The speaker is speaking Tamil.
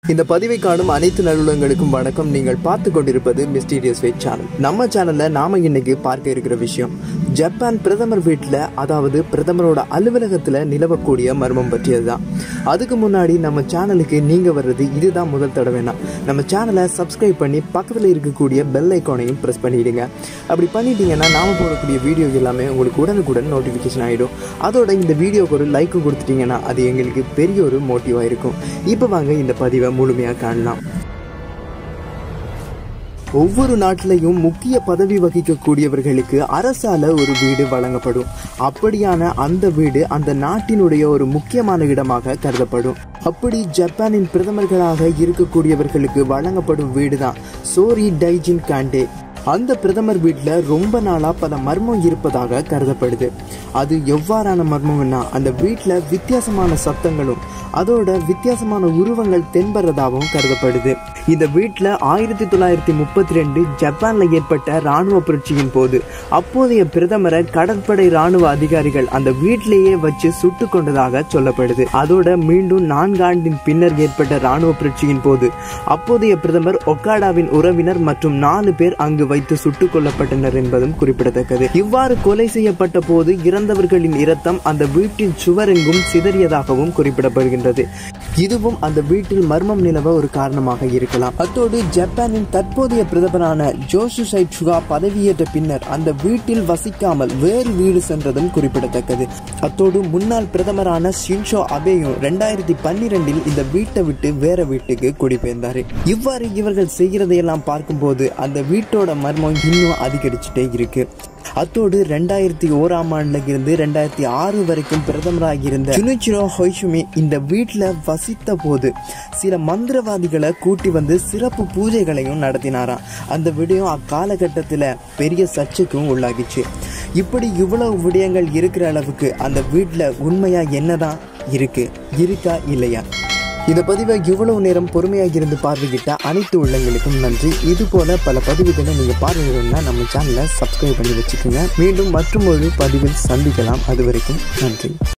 இந்த பதிவை காணும் அனைத்து நல்லுள்ளங்களுக்கும் வணக்கம் நீங்கள் பார்த்து கொண்டிருப்பது மிஸ்டீரியஸ் வெயிட் சேனல் நம்ம சேனல்ல நாம இன்னைக்கு பார்க்க இருக்கிற விஷயம் ஜப்பான் பிரதமர் வீட்டில் அதாவது பிரதமரோட அலுவலகத்தில் நிலவக்கூடிய மர்மம் பற்றியதுதான் அதுக்கு முன்னாடி நம்ம சேனலுக்கு நீங்க வர்றது இதுதான் முதல் தடவைனா நம்ம சேனலை சப்ஸ்கிரைப் பண்ணி பக்கத்தில் இருக்கக்கூடிய பெல் ஐக்கானையும் ப்ரெஸ் பண்ணிடுங்க அப்படி பண்ணிட்டீங்கன்னா நாம போடக்கூடிய வீடியோ எல்லாமே உங்களுக்கு உடனுக்குடன் நோட்டிஃபிகேஷன் ஆகிடும் அதோட இந்த வீடியோக்கு ஒரு லைக் கொடுத்துட்டீங்கன்னா அது எங்களுக்கு பெரிய ஒரு மோட்டிவாக இருக்கும் இப்போ வாங்க இந்த பதிவை முழுமையாக காணலாம் ஒவ்வொரு நாட்டிலையும் முக்கிய பதவி வகிக்கக்கூடியவர்களுக்கு அரசால ஒரு வீடு வழங்கப்படும் அப்படியான அந்த வீடு அந்த நாட்டினுடைய ஒரு முக்கியமான இடமாக கருதப்படும் அப்படி ஜப்பானின் பிரதமர்களாக இருக்கக்கூடியவர்களுக்கு வழங்கப்படும் வீடு தான் சோரி டைஜின் காண்டே அந்த பிரதமர் வீட்டில் ரொம்ப நாளாக பல மர்மம் இருப்பதாக கருதப்படுது அது எவ்வாறான மர்மம்னா அந்த வீட்டில் வித்தியாசமான சத்தங்களும் அதோட வித்தியாசமான உருவங்கள் தென்படுறதாகவும் கருதப்படுது இந்த வீட்டில் ஆயிரத்தி தொள்ளாயிரத்தி முப்பத்தி ரெண்டு ஜப்பானில் ஏற்பட்ட ராணுவ புரட்சியின் போது அப்போதைய பிரதமரை கடற்படை ராணுவ அதிகாரிகள் அந்த வீட்டிலேயே வச்சு சுட்டு கொண்டதாக சொல்லப்படுது அதோட மீண்டும் நான்காண்டின் பின்னர் ஏற்பட்ட ராணுவ புரட்சியின் போது அப்போதைய பிரதமர் ஒக்காடாவின் உறவினர் மற்றும் நாலு பேர் அங்கு வைத்து சுட்டுக் கொல்லப்பட்டனர் என்பதும் குறிப்பிடத்தக்கது இவ்வாறு கொலை செய்யப்பட்ட போது இறந்தவர்களின் இரத்தம் அந்த வீட்டின் சுவரெங்கும் சிதறியதாகவும் குறிப்பிடப்படுகின்றது இதுவும் அந்த வீட்டில் மர்மம் நிலவ ஒரு காரணமாக இருக்கலாம் அத்தோடு ஜப்பானின் தற்போதைய பிரதமரான ஜோசுசைட் சுகா பதவியேற்ற பின்னர் அந்த வீட்டில் வசிக்காமல் வேறு வீடு சென்றதும் குறிப்பிடத்தக்கது அத்தோடு முன்னாள் பிரதமரான ஷின்ஷோ அபேயும் ரெண்டாயிரத்தி பன்னிரெண்டில் இந்த வீட்டை விட்டு வேற வீட்டுக்கு குடிபெயர்ந்தாரு இவ்வாறு இவர்கள் செய்கிறதையெல்லாம் பார்க்கும்போது அந்த வீட்டோட மர்மம் இன்னும் அதிகரிச்சுட்டே இருக்கு அத்தோடு ரெண்டாயிரத்தி ஓராம் ஆண்டுல இருந்து ரெண்டாயிரத்தி ஆறு வரைக்கும் பிரதமராக இருந்த ஜுனிச்சிரோ ஹொய்ஷுமி இந்த வீட்டில் வசித்த போது சில மந்திரவாதிகளை கூட்டி வந்து சிறப்பு பூஜைகளையும் நடத்தினாராம் அந்த விடயம் அக்காலகட்டத்தில் பெரிய சர்ச்சைக்கும் உள்ளாகிச்சு இப்படி இவ்வளவு விடயங்கள் இருக்கிற அளவுக்கு அந்த வீட்டில் உண்மையா என்னதான் இருக்கு இருக்கா இல்லையா இந்த பதிவை இவ்வளவு நேரம் பொறுமையாக இருந்து பார்வையிட்ட அனைத்து உள்ளங்களுக்கும் நன்றி இது போல பல பதிவுகளை நீங்க பார்வையிடணும்னா நம்ம சேனலை சப்ஸ்கிரைப் பண்ணி வச்சுக்கோங்க மீண்டும் மற்றும் ஒரு பதிவில் சந்திக்கலாம் அது வரைக்கும் நன்றி